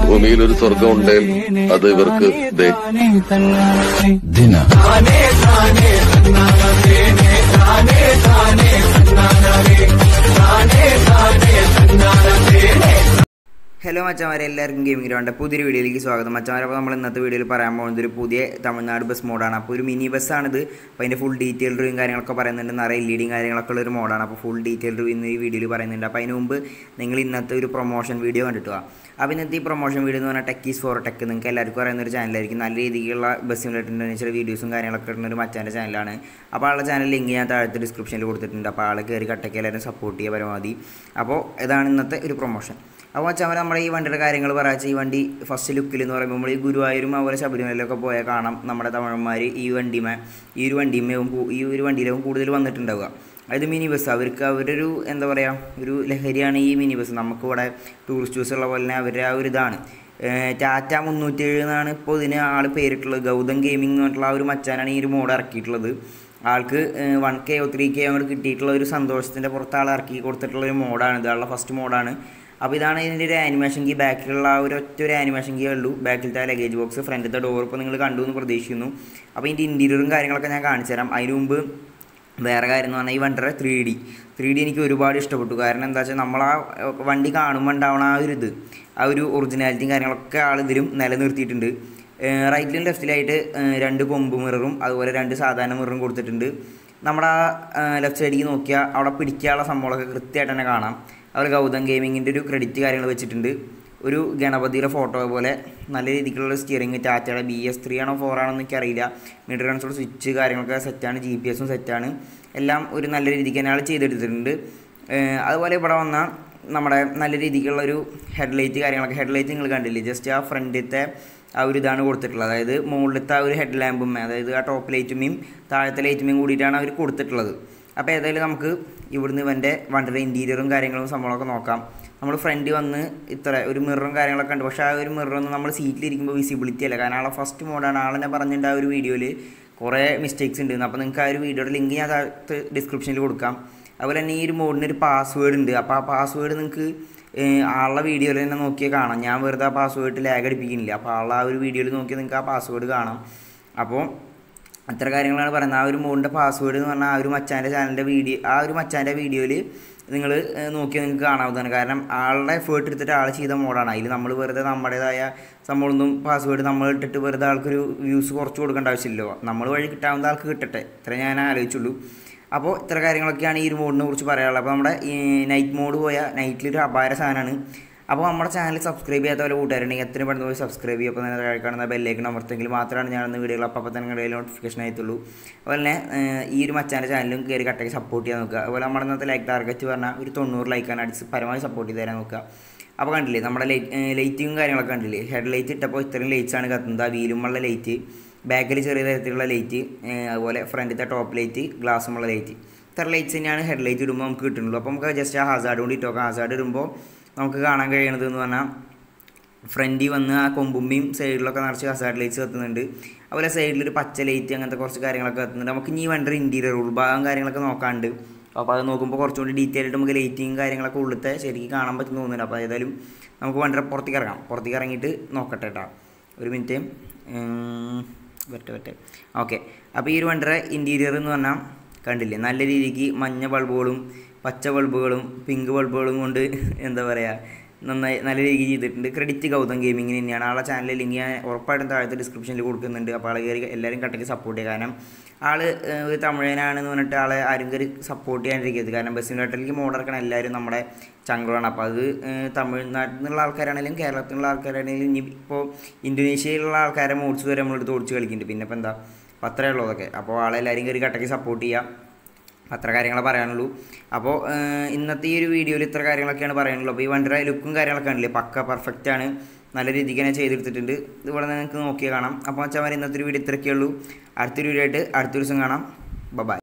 ഭൂമിയിൽ ഒരു സ്വർഗം ഉണ്ടെങ്കിൽ അത് ഇവർക്ക് ദേ ദിന ഹലോ മച്ചമാരെ എല്ലാവർക്കും ഗെയിമിംഗ് ഗ്രൗണ്ട് പുതിയൊരു വീഡിയോയിലേക്ക് സ്വാഗതം മച്ചമാരെ അപ്പോൾ നമ്മൾ ഇന്നത്തെ വീഡിയോയിൽ പറയാൻ പോകുന്നത് ഒരു പുതിയ തമിഴ്നാട് ബസ് മോഡാണ് അപ്പോൾ ഒരു മിനി ബസ്സാണിത് അപ്പോൾ അതിൻ്റെ ഫുൾ ഡീറ്റെയിൽ റിവ്യൂയും കാര്യങ്ങളൊക്കെ പറയുന്നുണ്ട് നിറയെ എൽ ഇ ഡിയും കാര്യങ്ങളൊക്കെ ഉള്ള ഒരു മോഡാണ് അപ്പോൾ ഫുൾ ഡീറ്റെയിൽ റിവ്യൂ ഇന്ന് ഈ വീഡിയോയിൽ പറയുന്നുണ്ട് അപ്പോൾ അതിന് മുമ്പ് നിങ്ങൾ ഇന്നത്തെ ഒരു പ്രൊമോഷൻ വീഡിയോ കണ്ടിട്ട് വാ അപ്പോൾ ഇന്നത്തെ ഈ പ്രൊമോഷൻ വീഡിയോ എന്ന് പറഞ്ഞാൽ ടെക്കീസ് ഫോർ ടെക്ക് നിങ്ങൾക്ക് എല്ലാവർക്കും അറിയുന്ന ഒരു ചാനലായിരിക്കും നല്ല രീതിയിലുള്ള ബസ് സിമുലേറ്ററിൻ്റെ ചില വീഡിയോസും കാര്യങ്ങളൊക്കെ ഇടുന്ന ഒരു മച്ചാൻ്റെ ചാനലാണ് അപ്പോൾ ആളുടെ ചാനൽ ലിങ്ക് ഞാൻ താഴത്തെ ഡിസ്ക്രിപ്ഷനിൽ കൊടുത്തിട്ടുണ്ട് അപ്പോൾ ആൾ കയറി കട്ടയ്ക്ക് എല്ലാവരും സപ്പോർട്ട് ചെയ്യുക പരമാവധി അപ്പോൾ ഇതാണ് ഇന്നത്തെ ഒരു പ്രൊമോഷൻ അപ്പോൾ വെച്ചാൽ നമ്മുടെ ഈ വണ്ടിയുടെ കാര്യങ്ങൾ പറയാച്ച ഈ വണ്ടി ഫസ്റ്റ് ലുക്കിൽ എന്ന് പറയുമ്പോൾ നമ്മൾ ഈ ഗുരുവായൂരും അതുപോലെ ശബരിമലയിലൊക്കെ പോയാൽ കാണാം നമ്മുടെ തമിഴന്മാർ ഈ വണ്ടിമേ ഈ ഒരു വണ്ടിമേവും ഈ ഒരു വണ്ടിയിലും കൂടുതൽ വന്നിട്ടുണ്ടാവുക അതായത് മിനി ബസ് അവർക്ക് അവരൊരു എന്താ പറയുക ഒരു ലഹരിയാണ് ഈ മിനി ബസ് നമുക്കിവിടെ ടൂറിസ്റ്റ് ബസ് ഉള്ള പോലെ തന്നെ അവരുടെ ആ ഒരു ഇതാണ് ഏഹ് ടാറ്റ മുന്നൂറ്റി ഏഴ് എന്നാണ് ഇപ്പോൾ ഇതിന് ആൾ പേരിട്ടുള്ളത് ഗൗതം ഗെയിമിംഗ് എന്ന് പറഞ്ഞിട്ടുള്ള ആ ഒരു മച്ചാനാണ് ഈ ഒരു മോഡ് ഇറക്കിയിട്ടുള്ളത് ആൾക്ക് one K or three K അങ്ങോട്ട് കിട്ടിയിട്ടുള്ള ഒരു സന്തോഷത്തിൻ്റെ പുറത്ത് ആൾ ഇറക്കി കൊടുത്തിട്ടുള്ള ഒരു മോഡാണ് ഇതാളുടെ ഫസ്റ്റ് മോഡാണ് അപ്പോൾ ഇതാണ് ഇതിൻ്റെ ഒരു ആനിമേഷൻ കീ ബാക്കിലുള്ള ആ ഒരു ഒറ്റ ഒരു ആനിമേഷൻ കീ ഉള്ളൂ ബാക്കിലത്തെ ലഗേജ് ബോക്സ് ഫ്രണ്ടിലത്തെ ഡോർ ഇപ്പോൾ നിങ്ങൾ കണ്ടു എന്ന് പ്രതീക്ഷിക്കുന്നു അപ്പോൾ ഇതിൻ്റെ ഇൻറ്റീരിയറും കാര്യങ്ങളൊക്കെ ഞാൻ കാണിച്ചു തരാം അതിന് മുമ്പ് വേറെ കാര്യം എന്ന് പറഞ്ഞാൽ ഈ വണ്ടിയുടെ ത്രീ ഡി ത്രീ ഡി എനിക്ക് ഒരുപാട് ഇഷ്ടപ്പെട്ടു കാരണം എന്താ വെച്ചാൽ നമ്മൾ ആ വണ്ടി കാണുമ്പോൾ ഉണ്ടാവണ ആ ഒരു ഇത് ആ ഒരു ഒറിജിനാലിറ്റിയും കാര്യങ്ങളൊക്കെ ആൾ ഇതിലും നിലനിർത്തിയിട്ടുണ്ട് റൈറ്റിലും ലെഫ്റ്റിലായിട്ട് രണ്ട് കൊമ്പ് മിററും അതുപോലെ രണ്ട് സാധാരണ മിററും കൊടുത്തിട്ടുണ്ട് നമ്മുടെ ആ ലെഫ്റ്റ് സൈഡിലേക്ക് നോക്കിയാൽ അവിടെ പിടിക്കാനുള്ള സംഭവങ്ങളൊക്കെ കൃത്യമായിട്ട് തന്നെ കാണാം അവർ ഗൗതം ഗെയിമിങ്ങിൻ്റെ ഒരു ക്രെഡിറ്റ് കാര്യങ്ങൾ വെച്ചിട്ടുണ്ട് ഒരു ഗണപതിയുടെ ഫോട്ടോ പോലെ നല്ല രീതിക്കുള്ള സ്റ്റിയറിംഗ് ടാറ്റയുടെ ബി എസ് ത്രീ ആണോ ഫോർ ആണോ എന്ന് എനിക്കറിയില്ല മീറ്റർ കൺസോൾ സ്വിച്ച് കാര്യങ്ങളൊക്കെ സെറ്റാണ് ജി പി എസും സെറ്റാണ് എല്ലാം ഒരു നല്ല രീതിക്ക് തന്നെ ആൾ ചെയ്തെടുത്തിട്ടുണ്ട് ഏഹ് അതുപോലെ ഇവിടെ വന്ന നമ്മുടെ നല്ല രീതിക്കുള്ള ഒരു ഹെഡ്ലൈറ്റ് കാര്യങ്ങളൊക്കെ ഹെഡ്ലൈറ്റ് നിങ്ങൾ കണ്ടില്ലേ ജസ്റ്റ് ആ ഫ്രണ്ടിലത്തെ ആ ഒരു ഇതാണ് കൊടുത്തിട്ടുള്ളത് അതായത് മുകളിലത്തെ ആ ഒരു ഹെഡ് ലാമ്പും അതായത് ആ ടോപ്പ് ലൈറ്റുമേയും താഴത്തെ ലൈറ്റുമേയും കൂടിയിട്ടാണ് അവർ കൊടുത്തിട്ടുള്ളത് അപ്പോൾ ഏതായാലും നമുക്ക് ഇവിടുന്ന് ഇവൻ്റെ വണ്ടിയുടെ ഇൻറ്റീരിയറും കാര്യങ്ങളും സംഭവങ്ങളൊക്കെ നോക്കാം നമ്മൾ ഫ്രണ്ട് വന്ന് ഇത്ര ഒരു മിററും കാര്യങ്ങളൊക്കെ ഉണ്ട് പക്ഷേ ആ ഒരു മിററൊന്നും നമ്മൾ സീറ്റിലിരിക്കുമ്പോൾ വിസിബിലിറ്റി അല്ല കാരണം ആളെ ഫസ്റ്റ് മോഡാണ് ആളെന്നെ പറഞ്ഞിട്ട് ആ ഒരു വീഡിയോയിൽ കുറേ മിസ്റ്റേക്സ് ഉണ്ട് അപ്പോൾ നിങ്ങൾക്ക് ആ ഒരു വീഡിയോയുടെ ലിങ്ക് ഞാൻ താഴത്ത് ഡിസ്ക്രിപ്ഷനിൽ കൊടുക്കാം അതുപോലെ തന്നെ ഈ ഒരു മോഡിന് ഒരു പാസ്വേഡ് ഉണ്ട് അപ്പോൾ ആ പാസ്വേഡ് നിങ്ങൾക്ക് ആളുടെ വീഡിയോയിൽ തന്നെ നോക്കിയാൽ കാണാം ഞാൻ വെറുതെ ആ പാസ്വേഡ് ലാഗ് അടിപ്പിക്കുന്നില്ല അപ്പോൾ ആളുടെ ആ ഒരു വീഡിയോയിൽ നോക്കിയാൽ നിങ്ങൾക്ക് ആ പാസ്വേഡ് കാണാം അപ്പോൾ അത്ര കാര്യങ്ങളാണ് പറയുന്നത് ആ ഒരു മോഡിൻ്റെ പാസ്വേഡ് എന്ന് പറഞ്ഞാൽ ആ ഒരു മച്ചാൻ്റെ ചാനലിൻ്റെ വീഡിയോ ആ ഒരു മച്ചാൻ്റെ വീഡിയോയിൽ നിങ്ങൾ നോക്കിയാൽ നിങ്ങൾക്ക് കാണാവുന്നതാണ് കാരണം ആളുടെ എഫേർട്ട് എടുത്തിട്ട് ആൾ ചെയ്ത മോഡാണ് അതിൽ നമ്മൾ വെറുതെ നമ്മുടേതായ സംഭവമൊന്നും പാസ്വേഡ് നമ്മൾ ഇട്ടിട്ട് വെറുതെ ആൾക്കൊരു വ്യൂസ് കുറച്ച് കൊടുക്കേണ്ട ആവശ്യമില്ലല്ലോ നമ്മൾ വഴി കിട്ടാവുന്ന ആൾക്ക് കിട്ടട്ടെ ഇത്ര ഞാൻ ആലോചിച്ചുള്ളൂ അപ്പോൾ ഇത്ര കാര്യങ്ങളൊക്കെയാണ് ഈ ഒരു മോഡിനെ കുറിച്ച് പറയാനുള്ളത് അപ്പോൾ നമ്മുടെ ഈ നൈറ്റ് മോഡ് പോയ നൈറ്റിലൊരു അപാര സാധനമാണ് അപ്പോൾ നമ്മുടെ ചാനൽ സബ്സ്ക്രൈബ് ചെയ്യാത്ത പോലെ കൂട്ടുകാരുണ്ടെങ്കിൽ എത്ര പെട്ടെന്ന് പോയി സബ്സ്ക്രൈബ് ചെയ്യുക അപ്പോൾ തന്നെ താഴെ കാണുന്ന ബെല്ലേക്ക് അമർത്തെങ്കിൽ മാത്രമാണ് ഞാനൊന്ന് വീഡിയോകൾ അപ്പോൾ അപ്പോൾ തന്നെ ഇടയിൽ നോട്ടിഫിക്കേഷൻ ആയിട്ടുള്ളൂ അതുപോലെ തന്നെ ഈ ഒരു മച്ചാൻ്റെ ചാനലും കയറി കട്ടയ്ക്ക് സപ്പോർട്ട് ചെയ്യാൻ നോക്കുക അതുപോലെ നമ്മുടെ ഇന്നത്തെ ലൈക്ക് ടാർഗറ്റ് പറഞ്ഞാൽ ഒരു തൊണ്ണൂറ് ലൈക്കാണ് അടിച്ച് പരമാവധി സപ്പോർട്ട് ചെയ്ത് തരാൻ നോക്കുക അപ്പോൾ കണ്ടില്ലേ നമ്മുടെ ലൈറ്റ് ലൈറ്റിങ്ങും കാര്യങ്ങളൊക്കെ കണ്ടില്ലേ ഹെഡ് ലൈറ്റ് ഇട്ടപ്പോൾ ഇത്രയും ലൈറ്റ്സ് ആണ് കത്തുന്നത് ആ വീലുമുള്ള ലൈറ്റ് ബാക്കിൽ ചെറിയ തരത്തിലുള്ള ലൈറ്റ് അതുപോലെ ഫ്രണ്ടിലത്തെ ടോപ്പ് ലൈറ്റ് ഗ്ലാസ്സുമുള്ള ലൈറ്റ് ഇത്ര ലൈറ്റ്സ് തന്നെയാണ് ഹെഡ് ലൈറ്റ് ഇടുമ്പോൾ നമുക്ക് കിട്ടുന്നുള്ളൂ അപ്പോൾ നമുക്ക് ജസ്റ്റ് ആ ഹസാർഡ് കൊണ്ട് ഇട്ടോക്കാം ഹസാർഡ് ഇടുമ്പോൾ നമുക്ക് കാണാൻ കഴിയണത് എന്ന് പറഞ്ഞാൽ ഫ്രണ്ടിൽ വന്ന് ആ കൊമ്പുമ്പിയും സൈഡിലൊക്കെ നിറച്ച് ഹസാർഡ് ലൈറ്റ്സ് കത്തുന്നുണ്ട് അതുപോലെ സൈഡിൽ ഒരു പച്ച ലൈറ്റ് അങ്ങനത്തെ കുറച്ച് കാര്യങ്ങളൊക്കെ കത്തുന്നുണ്ട് നമുക്ക് ഇനി വേണ്ട ഇൻറ്റീരിയർ ഉൾഭാഗം കാര്യങ്ങളൊക്കെ നോക്കാണ്ട് അപ്പോൾ അത് നോക്കുമ്പോൾ കുറച്ചുകൂടി ഡീറ്റെയിൽ ആയിട്ട് നമുക്ക് ലൈറ്റിങ് കാര്യങ്ങളൊക്കെ ഉള്ളിലത്തെ ശരിക്കും കാണാൻ പറ്റുന്ന തോന്നുന്നുണ്ട് അപ്പോൾ ഏതായാലും നമുക്ക് വേണ്ട പുറത്തേക്ക് ഇറങ്ങാം പുറത്തേക്ക് ഇറങ്ങിയിട്ട് നോക്കട്ടെ കേട്ടോ ഒരു മിനിറ്റ് വരട്ടെ വരട്ടെ ഓക്കെ അപ്പോൾ ഈ ഒരു വണ്ടിയുടെ ഇൻറ്റീരിയർ എന്ന് പറഞ്ഞാൽ കണ്ടില്ലേ നല്ല രീതിക്ക് മഞ്ഞ ബൾബുകളും പച്ച ബൾബുകളും പിങ്ക് ബൾബുകളും കൊണ്ട് എന്താ പറയുക നന്നായി നല്ല രീതിക്ക് ചെയ്തിട്ടുണ്ട് ക്രെഡിറ്റ് ഗൗതം ഗെയിമിങ്ങിന് തന്നെയാണ് ആളെ ചാനലിൽ ലിങ്ക് ഞാൻ ഉറപ്പായിട്ടും താഴത്തെ ഡിസ്ക്രിപ്ഷനിൽ കൊടുക്കുന്നുണ്ട് അപ്പോൾ ആൾ കയറി എല്ലാവരും കട്ടയ്ക്ക് സപ്പോർട്ട് ചെയ്യുക കാരണം ആൾ ഒരു തമിഴനാണെന്ന് പറഞ്ഞിട്ട് ആളെ ആരും കയറി സപ്പോർട്ട് ചെയ്യാണ്ടിരിക്കരുത് കാരണം ബസ്സിൻ്റെ ഹോട്ടലിലേക്ക് മോഡിറക്കണം എല്ലാവരും നമ്മുടെ ചങ്കളാണ് അപ്പോൾ അത് തമിഴ്നാട്ടിൽ നിന്നുള്ള ആൾക്കാരാണെങ്കിലും കേരളത്തിൽ നിന്നുള്ള ആൾക്കാരാണെങ്കിലും ഇനി ഇപ്പോൾ ഇന്തോനേഷ്യയിലുള്ള ആൾക്കാരെ മോഡ്സ് വരെ നമ്മളെടുത്ത് ഓടിച്ച് കളിക്കുന്നുണ്ട് പിന്നെ ഇപ്പോൾ എന്താ അപ്പോൾ അത്രയേ ഉള്ളൂ അതൊക്കെ അപ്പോൾ ആളെല്ലാവരും കയറി കട്ടയ്ക്ക് സപ്പോർട്ട് ചെയ്യുക അത്ര കാര്യങ്ങളെ പറയാനുള്ളൂ അപ്പോൾ ഇന്നത്തെ ഈ ഒരു വീഡിയോയിൽ ഇത്ര കാര്യങ്ങളൊക്കെയാണ് പറയാനുള്ളൂ അപ്പോൾ ഈ വണ്ടിയുടെ ലുക്കും കാര്യങ്ങളൊക്കെ ഉണ്ടല്ലേ പക്ക പെർഫെക്റ്റ് ആണ് നല്ല രീതിക്ക് തന്നെ ചെയ്തെടുത്തിട്ടുണ്ട് ഇവിടെ നിങ്ങൾക്ക് നോക്കിയാൽ കാണാം അപ്പോൾ വെച്ചാൽ ഇന്നത്തെ ഒരു വീഡിയോ ഇത്രയൊക്കെ ഉള്ളൂ അടുത്തൊരു വീഡിയോ ആയിട്ട് അടുത്ത ദിവസം കാണാം ബൈ